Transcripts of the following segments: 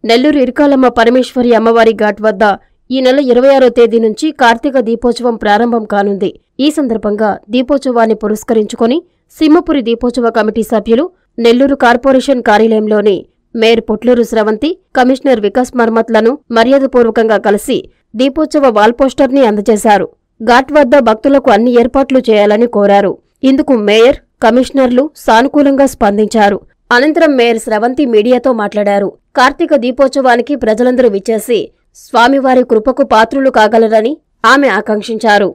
నెల్లూరు ఇరుకాలమ్మ పరమేశ్వరి అమ్మవారి ఘాట్ వద్ద ఈ నెల ఇరవై ఆరో తేదీ నుంచి కార్తీక దీపోత్సవం ప్రారంభం కానుంది ఈ సందర్భంగా దీపోత్సవాన్ని పురస్కరించుకొని సింహపురి దీపోత్సవ కమిటీ సభ్యులు నెల్లూరు కార్పొరేషన్ కార్యాలయంలోని మేయర్ పొట్లూరు స్రవంతి కమిషనర్ వికాస్ మర్మత్లను మర్యాదపూర్వకంగా కలిసి దీపోత్సవ వాల్ పోస్టర్ని అందజేశారు ఘాట్ వద్ద భక్తులకు అన్ని ఏర్పాట్లు చేయాలని కోరారు ఇందుకు మేయర్ కమిషనర్లు సానుకూలంగా స్పందించారు అనంతరం మేయర్ స్రవంతి మీడియాతో మాట్లాడారు కార్తీక దీపోత్సవానికి ప్రజలందరూ విచ్చేసి స్వామివారి కృపకు పాత్రులు కాగలరని ఆమె ఆకాంక్షించారు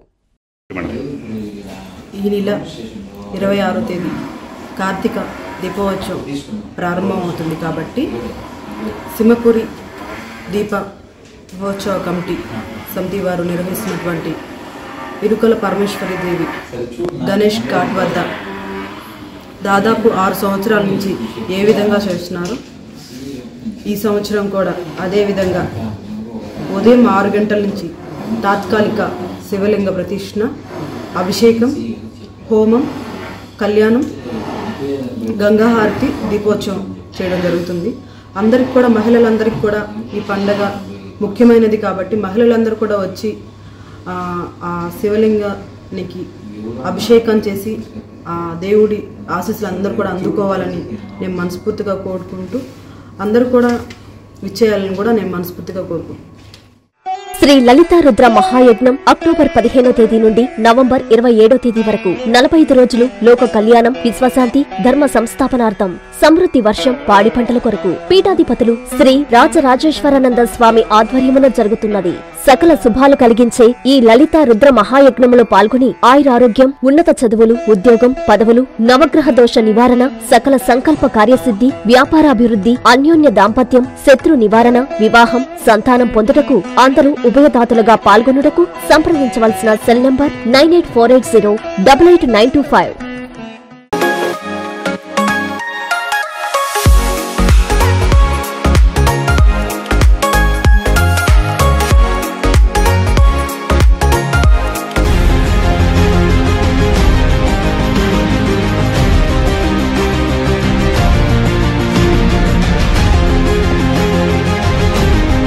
ఈ నెల ఇరవై ఆరో తేదీ కార్తీక దీపోత్సవం ప్రారంభమవుతుంది కాబట్టి సింహపురి దీప మహోత్సవ కమిటీ సమితి వారు నిర్వహిస్తున్నటువంటి ఇరుకల పరమేశ్వరి దేవి గణేష్ ఘాట్ వద్ద దాదాపు ఆరు సంవత్సరాల నుంచి ఏ విధంగా చేస్తున్నారు ఈ సంవత్సరం కూడా అదే విధంగా ఉదయం ఆరు గంటల నుంచి తాత్కాలిక శివలింగ ప్రతిష్ఠ అభిషేకం హోమం కళ్యాణం గంగాహారతి దీపోత్సవం చేయడం జరుగుతుంది అందరికి కూడా మహిళలందరికీ కూడా ఈ పండగ ముఖ్యమైనది కాబట్టి మహిళలందరూ కూడా వచ్చి ఆ, ఆ శివలింగానికి అభిషేకం చేసి ఆ దేవుడి ఆశీస్సులు అందరూ కూడా అందుకోవాలని నేను మనస్ఫూర్తిగా కోరుకుంటూ అందరూ కూడా విచ్చేయాలని కూడా నేను మనస్ఫూర్తిగా కోరుకుంటున్నాను శ్రీ లలితా రుద్ర మహాయజ్ఞం అక్టోబర్ పదిహేనో తేదీ నుండి నవంబర్ ఇరవై ఏడో తేదీ వరకు నలభై ఐదు రోజులు లోక కళ్యాణం విశ్వశాంతి ధర్మ సంస్థాపనార్థం సమృద్ధి వర్షం పాడి పంటల కొరకు పీఠాధిపతులు శ్రీ రాజరాజేశ్వరానంద స్వామి ఆధ్వర్యమున జరుగుతున్నది సకల శుభాలు కలిగించే ఈ లలిత రుద్ర మహాయజ్ఞములో పాల్గొని ఆయురారోగ్యం ఉన్నత చదువులు ఉద్యోగం పదవులు నవగ్రహ దోష నివారణ సకల సంకల్ప కార్యసిద్ధి వ్యాపారాభివృద్ధి అన్యోన్య దాంపత్యం శత్రు నివారణ వివాహం సంతానం పొందుటకు అందరూ ఉభయదాతలుగా పాల్గొనుటకు సంప్రదించవలసిన cell number nine eight four eight zero double eight nine two five